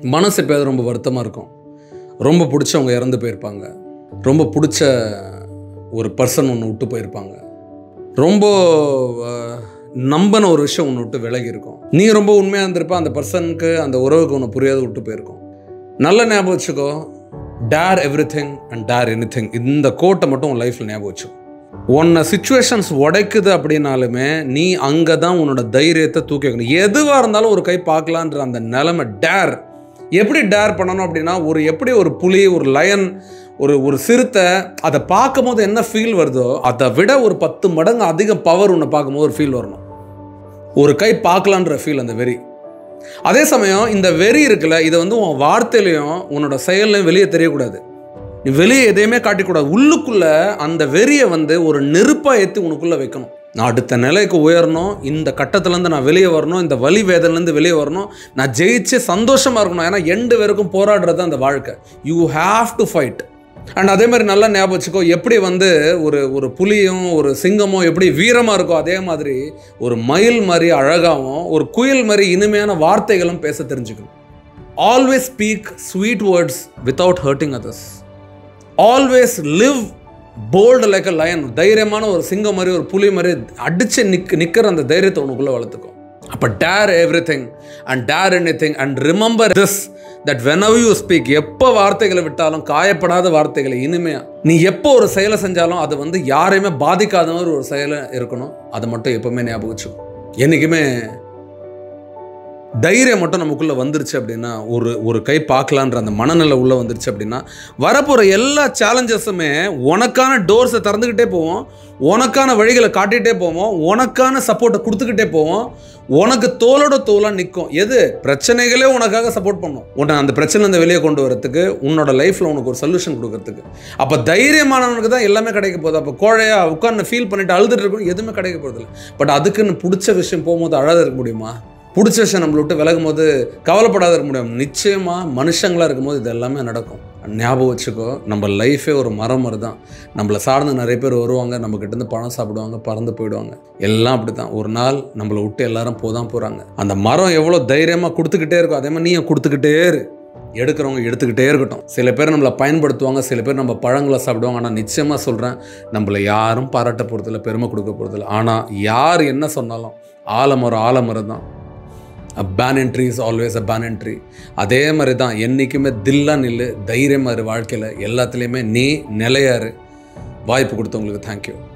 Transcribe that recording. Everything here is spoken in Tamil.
மனசு எப்பயாவது ரொம்ப வருத்தமாக இருக்கும் ரொம்ப பிடிச்சவங்க இறந்து போயிருப்பாங்க ரொம்ப பிடிச்ச ஒரு பர்சன் ஒன்று விட்டு போயிருப்பாங்க ரொம்ப அஹ், நம்பின ஒரு விஷயம் ஒன்று விட்டு விலகி இருக்கும் நீ ரொம்ப உண்மையாக இருந்திருப்ப அந்த பர்சனுக்கு அந்த உறவுக்கு ஒன்று புரியாத விட்டு போயிருக்கும் நல்ல ஞாபகம் வச்சுக்கோ dare everything and dare anything இந்த கோட்டை மட்டும் உன் லைஃப்பில் ஞாபகம் வச்சுக்கோ உன்னை சுச்சுவேஷன்ஸ் உடைக்குது அப்படின்னாலுமே நீ அங்கே தான் உன்னோட தைரியத்தை தூக்கி வைக்கணும் எதுவாக இருந்தாலும் ஒரு கை பார்க்கலான்ற அந்த நிலைமை டேர் எப்படி டேர் பண்ணணும் அப்படின்னா ஒரு எப்படி ஒரு புலி ஒரு லயன் ஒரு ஒரு சிறுத்தை அதை பார்க்கும்போது என்ன ஃபீல் வருதோ அதை விட ஒரு பத்து மடங்கு அதிக பவர் உன்னை பார்க்கும்போது ஒரு ஃபீல் வரணும் ஒரு கை பார்க்கலான்ற ஃபீல் அந்த வெறி அதே சமயம் இந்த வெறி இருக்குல்ல இதை வந்து உன் வார்த்தையிலையும் உன்னோட செயல்லையும் வெளியே தெரியக்கூடாது நீ வெளியே எதையுமே காட்டிக்கூடாது உள்ளுக்குள்ள அந்த வெறியை வந்து ஒரு நெருப்பாக ஏற்றி உனக்குள்ளே வைக்கணும் நான் அடுத்த நிலைக்கு உயரணும் இந்த கட்டத்துலேருந்து நான் வெளியே வரணும் இந்த வலி வேதனைலேருந்து வெளியே வரணும் நான் ஜெயிச்சு சந்தோஷமாக இருக்கணும் ஏன்னா எண்டு வரைக்கும் போராடுறது தான் அந்த வாழ்க்கை you have to fight and அதே மாதிரி நல்லா ஞாபகம் வச்சுக்கோ எப்படி வந்து ஒரு ஒரு புலியும் ஒரு சிங்கமும் எப்படி வீரமாக இருக்கோ அதே மாதிரி ஒரு மயில் மாதிரி அழகாகவும் ஒரு குயில் மாதிரி இனிமையான வார்த்தைகளும் பேச தெரிஞ்சுக்கணும் always speak sweet words without hurting others always live bold like a lion தைரியமான ஒரு சிங்கம் மாதிரி ஒரு புலி மாதிரி அடிச்சு நிக் நிற்கிற அந்த தைரியத்தை உனக்குள்ளே வளர்த்துக்கும் அப்போ dare everything and dare anything and remember this that whenever you speak எப்போ வார்த்தைகளை விட்டாலும் காயப்படாத வார்த்தைகளை இனிமையா நீ எப்போ ஒரு செயலை செஞ்சாலும் அது வந்து யாரையுமே பாதிக்காத மாதிரி ஒரு செயலை இருக்கணும் அதை மட்டும் எப்பவுமே ஞாபகம் வச்சுக்கோ என்றைக்குமே தைரியம் மட்டும் நமக்குள்ளே வந்துருச்சு அப்படின்னா ஒரு ஒரு கை பார்க்கலான்ற அந்த மனநிலை உள்ளே வந்துருச்சு அப்படின்னா வரப்போகிற எல்லா சேலஞ்சஸுமே உனக்கான டோர்ஸை திறந்துக்கிட்டே போவோம் உனக்கான வழிகளை காட்டிகிட்டே போவோம் உனக்கான சப்போர்ட்டை கொடுத்துக்கிட்டே போவோம் உனக்கு தோளோட தோலாக நிற்கும் எது பிரச்சனைகளே உனக்காக சப்போர்ட் பண்ணும் உன்னை அந்த பிரச்சனைலேருந்து வெளியே கொண்டு வரதுக்கு உன்னோட லைஃப்பில் உனக்கு ஒரு சொல்யூஷன் கொடுக்கறதுக்கு அப்போ தைரியமானவனுக்கு தான் எல்லாமே கிடைக்க போகுது அப்போ கோழையா உட்காந்து ஃபீல் பண்ணிட்டு அழுதுட்டு இருக்கணும் எதுவுமே கிடைக்க போகிறதில்ல பட் அதுக்குன்னு பிடிச்ச விஷயம் போகும்போது அழாத இருக்க முடியுமா பிடிச்ச விஷயம் நம்மளை விட்டு விலகும் போது கவலைப்படாத இருக்க முடியும் நிச்சயமாக மனுஷங்களாக இருக்கும்போது இது எல்லாமே நடக்கும் ஞாபகம் வச்சுக்கோ நம்ம லைஃபே ஒரு மரம் மாதிரி தான் நம்மளை சார்ந்து நிறைய பேர் வருவாங்க நம்ம கிட்டேருந்து பழம் சாப்பிடுவாங்க பறந்து போயிடுவாங்க எல்லாம் அப்படி தான் ஒரு நாள் நம்மளை விட்டு எல்லாரும் போதான் போகிறாங்க அந்த மரம் எவ்வளோ தைரியமாக கொடுத்துக்கிட்டே இருக்கும் அதே மாதிரி நீயும் கொடுத்துக்கிட்டே இரு எடுக்கிறவங்க எடுத்துக்கிட்டே இருக்கட்டும் சில பேர் நம்மளை பயன்படுத்துவாங்க சில பேர் நம்ம பழங்களை சாப்பிடுவாங்க ஆனால் நிச்சயமாக சொல்கிறேன் நம்மளை யாரும் பாராட்ட போகிறதில்ல பெருமை கொடுக்க போகிறதில்ல ஆனால் யார் என்ன சொன்னாலும் ஆலமரம் ஆலமரம் தான் a banyan tree is always a banyan tree அதே மாதிரி தான் என்றைக்குமே தில்லா நில்லு தைரியமாக இரு வாழ்க்கையில் எல்லாத்துலேயுமே நீ நிலையாரு வாய்ப்பு கொடுத்தவங்களுக்கு தேங்க்யூ